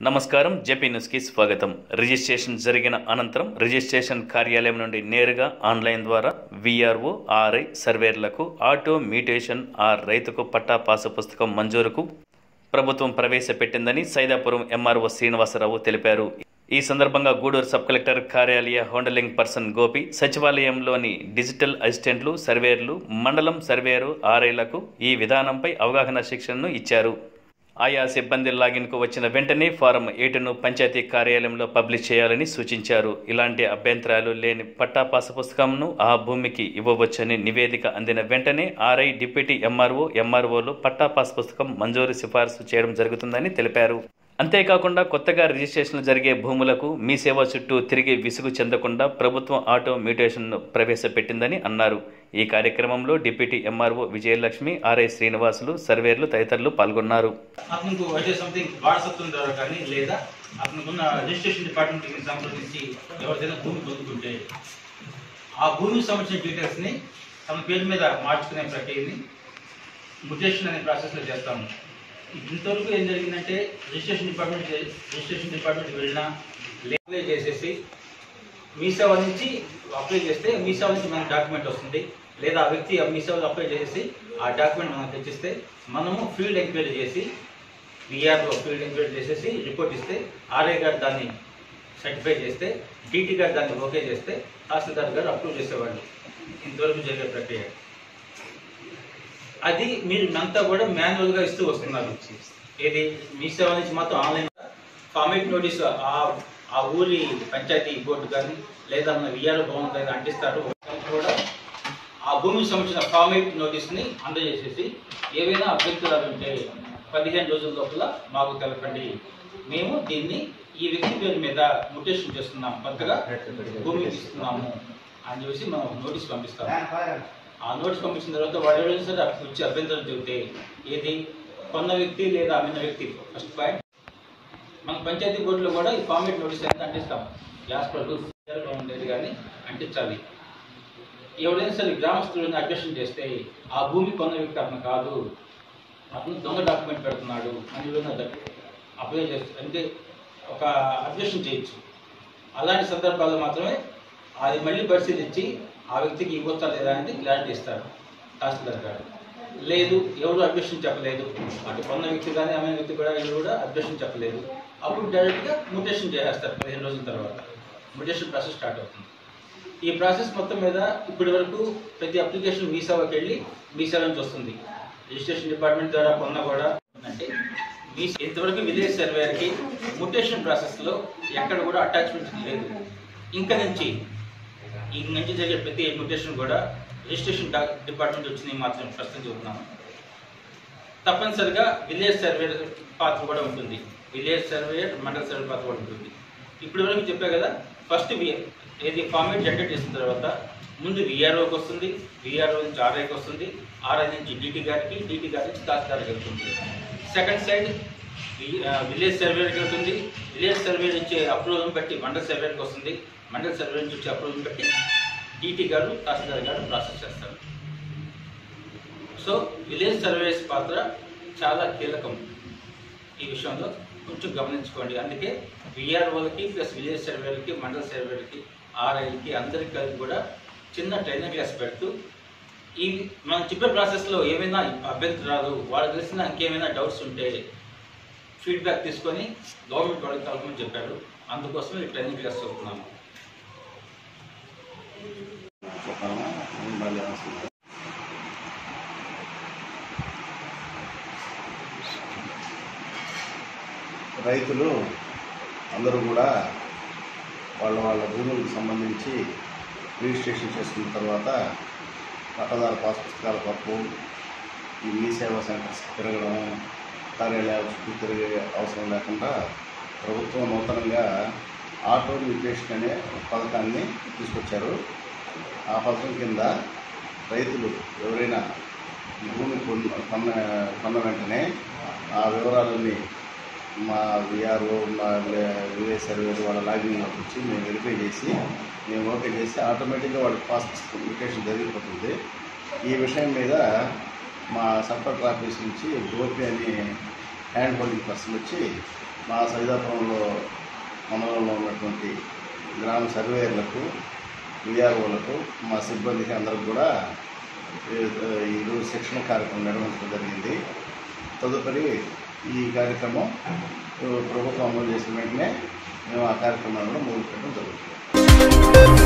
నమస్కారం జెపీ న్యూస్కి స్వాగతం రిజిస్ట్రేషన్ జరిగిన అనంతరం రిజిస్ట్రేషన్ కార్యాలయం నుండి నేరుగా ఆన్లైన్ ద్వారా విఆర్ఓ ఆర్ఐ సర్వేర్లకు ఆటో మ్యూటేషన్ ఆర్ రైతుకు పట్టా పాసు పుస్తకం మంజూరుకు ప్రభుత్వం ప్రవేశపెట్టిందని సైదాపురం ఎంఆర్ఓ శ్రీనివాసరావు తెలిపారు ఈ సందర్భంగా గూడూరు సబ్ కలెక్టర్ కార్యాలయ హోండలింగ్ పర్సన్ గోపి సచివాలయంలోని డిజిటల్ అసిస్టెంట్లు సర్వేర్లు మండలం సర్వేరు ఆర్ఐలకు ఈ విధానంపై అవగాహన శిక్షణను ఇచ్చారు ఆయా సిబ్బంది లాగిన్కు వచ్చిన వెంటనే ఫారం ఏటును పంచాయతీ కార్యాలయంలో పబ్లిష్ చేయాలని సూచించారు ఇలాంటి అభ్యంతరాలు లేని పట్టా పాసు పుస్తకంను ఆ భూమికి ఇవ్వవచ్చని నివేదిక అందిన వెంటనే ఆర్ఐ డిప్యూటీ ఎంఆర్ఓ ఎంఆర్ఓలు పట్టా పాస్ పుస్తకం మంజూరు సిఫారసు చేయడం జరుగుతుందని తెలిపారు అంతేకాకుండా కొత్తగా రిజిస్ట్రేషన్లు జరిగే భూములకు మీ సేవ చుట్టూ తిరిగి విసుగు చెందకుండా ప్రభుత్వం ఆటో మ్యూటేషన్ను ప్రవేశపెట్టిందని అన్నారు ఈ కార్యక్రమంలో deputy MRO Vijayalakshmi RI Srinivasulu సర్వేర్లు తదితరులు పాల్గొన్నారు అతనికి అయితే సంథింగ్ వాట్సాప్ ద్వారా కానీ లేదా అతనుకున్న రిజిస్ట్రేషన్ డిపార్ట్మెంట్కి సంప్రదించి ఎవరిదైనా భూమి పొందుకుంటే ఆ భూమికి సంబంధించిన డీటెయిల్స్ని తన పేరు మీద మార్చుకునే ప్రక్రియని ముటేషన్ అనే ప్రాసెస్లో చేస్తాము ఇంతవరకు ఏం జరిగిందంటే రిజిస్ట్రేషన్ డిపార్ట్మెంట్ రిజిస్ట్రేషన్ డిపార్ట్మెంట్కి వెళ్ళినా అప్లై చేసేసి మీ సేవ నుంచి అప్లై చేస్తే మీ సేవ నుంచి మనకు డాక్యుమెంట్ వస్తుంది లేదా ఆ వ్యక్తి మీ సేవలో అప్లై చేసి ఆ డాక్యుమెంట్ మనకు తెచ్చిస్తే మనము ఫీల్డ్ ఎంక్వైరీ చేసి విఆర్ఓ ఫీల్డ్ ఎంక్వైరీ చేసేసి రిపోర్ట్ ఇస్తే ఆర్ఐ గారు దాన్ని సర్టిఫై చేస్తే డీటీ గారు దాన్ని ఓకే చేస్తే తహసీల్దార్ గారు అప్రూవ్ చేసేవాళ్ళు ఇంతవరకు జరిగే ప్రక్రియ అది మీరు అంతా కూడా మాన్యువల్గా ఇస్తూ వస్తున్నారు ఏది మీ సేవ నుంచి మాత్రం ఆన్లైన్ ఫార్మేట్ నోటీస్ ఆ ఆ ఊరి పంచాయతీ బోర్డు కానీ లేదా మన విఆర్ఓ భవన్ కానీ అంటిస్తారు కూడా ఆ భూమికి సంబంధించిన ఫార్మేట్ నోటీస్ని అందజేసేసి ఏవైనా అభ్యంతరాలు ఉంటే పదిహేను రోజుల లోపల మాకు తెలపండి మేము దీన్ని ఈ వ్యక్తి పేరు మీద ముటేషన్ చేస్తున్నాం కొత్తగా భూమి ఇస్తున్నాము అని చెప్పేసి మనం నోటీస్ పంపిస్తాము ఆ నోటీస్ పంపించిన తర్వాత వాడు ఎవరైనా సరే అక్కడ వచ్చి అభ్యంతరం చెబితే ఏది కొన్న వ్యక్తి లేదా అమ్మిన వ్యక్తి ఫస్ట్ పాయింట్ మన పంచాయతీ బోర్డులో కూడా ఈ ఫార్మేట్ నోటీస్ అనేది అంటిస్తాం గ్యాస్ ప్రొడ్యూస్ ఉండేది కానీ అంటించాలి ఎవరైనా సరే గ్రామస్తులను అబ్జెక్షన్ చేస్తే ఆ భూమి కొన్న వ్యక్తి అతను కాదు అతను దొంగ డాక్యుమెంట్ పెడుతున్నాడు అని ఎవరైనా అప్లై చేస్తే అంటే ఒక అబ్జెక్షన్ చేయొచ్చు అలాంటి సందర్భాల్లో మాత్రమే అది మళ్ళీ పరిశీలించి ఆ వ్యక్తికి ఇవ్వచ్చా లేదా అనేది క్లారిటీ ఇస్తారు తహసీల్దార్ గారు లేదు ఎవరు అబ్జెక్షన్ చెప్పలేదు అటు కొన్న వ్యక్తి కానీ అమ్మిన వ్యక్తి కూడా ఎవరు కూడా అబ్జెక్షన్ చెప్పలేదు అప్పుడు డైరెక్ట్గా మ్యూటేషన్ చేసేస్తారు పదిహేను రోజుల తర్వాత మ్యూటేషన్ ప్రాసెస్ స్టార్ట్ అవుతుంది ఈ ప్రాసెస్ మొత్తం మీద ఇప్పటి వరకు ప్రతి అప్లికేషన్ మీ సేవకి వెళ్ళి మీ సేవ నుంచి వస్తుంది రిజిస్ట్రేషన్ డిపార్ట్మెంట్ ద్వారా కొన్న కూడా అంటే మీ ఇంతవరకు విలేజ్ సర్వేకి మ్యూటేషన్ ప్రాసెస్లో ఎక్కడ కూడా అటాచ్మెంట్ లేదు ఇంకా నుంచి ఈ నుంచి జరిగే ప్రతి మ్యూటేషన్ కూడా రిజిస్ట్రేషన్ డా- డిపార్ట్మెంట్ వచ్చింది మాత్రం ప్రస్తుతం చెబుతున్నాను తప్పనిసరిగా విలేజ్ సర్వే పాత్ర కూడా ఉంటుంది విలేజ్ సర్వే మండల సర్వే పాత్ర కూడా ఉంటుంది ఇప్పటి వరకు చెప్పా కదా ఫస్ట్ వి ఏది ఫార్మేట్ జనరేట్ చేసిన తర్వాత ముందు విఆర్ఓకి వస్తుంది విఆర్ఓ నుంచి ఆర్ఐకి వస్తుంది ఆర్ఐ నుంచి డిటి గారికి డిటి గారి నుంచి తహసీల్దార్కి వెళ్తుంది సెకండ్ సైడ్ విలేజ్ సర్వేకి వెళ్తుంది విలేజ్ సర్వే నుంచి అప్రూవల్ బట్టి మండల సర్వేకి వస్తుంది మండల సర్వే నుంచి వచ్చే అప్రూవల్ బట్టి డిటి గారు తహసీల్దార్ గారు ప్రాసెస్ చేస్తారు సో విలేజ్ సర్వేస్ పాత్ర చాలా కీలకం ఈ విషయంలో కొంచెం గమనించుకోండి అందుకే విఆర్ఓలకి ప్లస్ విలేజ్ సర్వేలకి మండల సర్వేలకి ఆర్ఐలకి అందరికీ కలిపి కూడా చిన్న ట్రైనింగ్ క్లాస్ పెడుతూ ఈ మనం చెప్పే ప్రాసెస్లో ఏమైనా అభ్యంతరాలు వాళ్ళకి తెలిసిన ఇంకేమైనా డౌట్స్ ఉంటే ఫీడ్బ్యాక్ తీసుకొని గవర్నమెంట్ వాళ్ళకి కలపమని చెప్పారు అందుకోసం ఈ ట్రైనింగ్ క్లాస్ చదువుతున్నాము రైతులు అందరూ కూడా వాళ్ళ వాళ్ళ భూములకు సంబంధించి రిజిస్ట్రేషన్ చేసుకున్న తర్వాత పట్టదారు పాస్ పుస్తకాల కొరకు ఈ మీ సేవా సెంటర్స్ తిరగడం కార్యాలయాల చుట్టూ తిరిగే అవసరం లేకుండా ప్రభుత్వం నూతనంగా ఆటో మ్యూటేషన్ అనే ఒక పథకాన్ని తీసుకొచ్చారు ఆ పథకం కింద రైతులు ఎవరైనా భూమి కొన్న కొన్న కొన్న వెంటనే ఆ వివరాలన్నీ మా విఆర్ఓ మా విలేజ్ సర్వేలు వాళ్ళ లాగిన్లోకి వచ్చి మేము వెరిఫై చేసి మేము ఓకే చేసి ఆటోమేటిక్గా వాళ్ళకి పాస్ అప్లికేషన్ జరిగిపోతుంది ఈ విషయం మీద మా సబ్ కలెక్టర్ ఆఫీస్ నుంచి గోపి అని హ్యాండ్ హోల్డింగ్ పర్సన్ వచ్చి మా సైదాపురంలో మండలంలో ఉన్నటువంటి గ్రామ సర్వేయర్లకు విఆర్ఓలకు మా సిబ్బందికి అందరికి కూడా ఈ- ఈరోజు శిక్షణ కార్యక్రమం నిర్వహించడం జరిగింది తదుపరి ఈ కార్యక్రమం ఆ, ప్రభుత్వం అమలు చేసిన వెంటనే మేము ఆ కార్యక్రమాలను మొదలుపెట్టడం జరుగుతుంది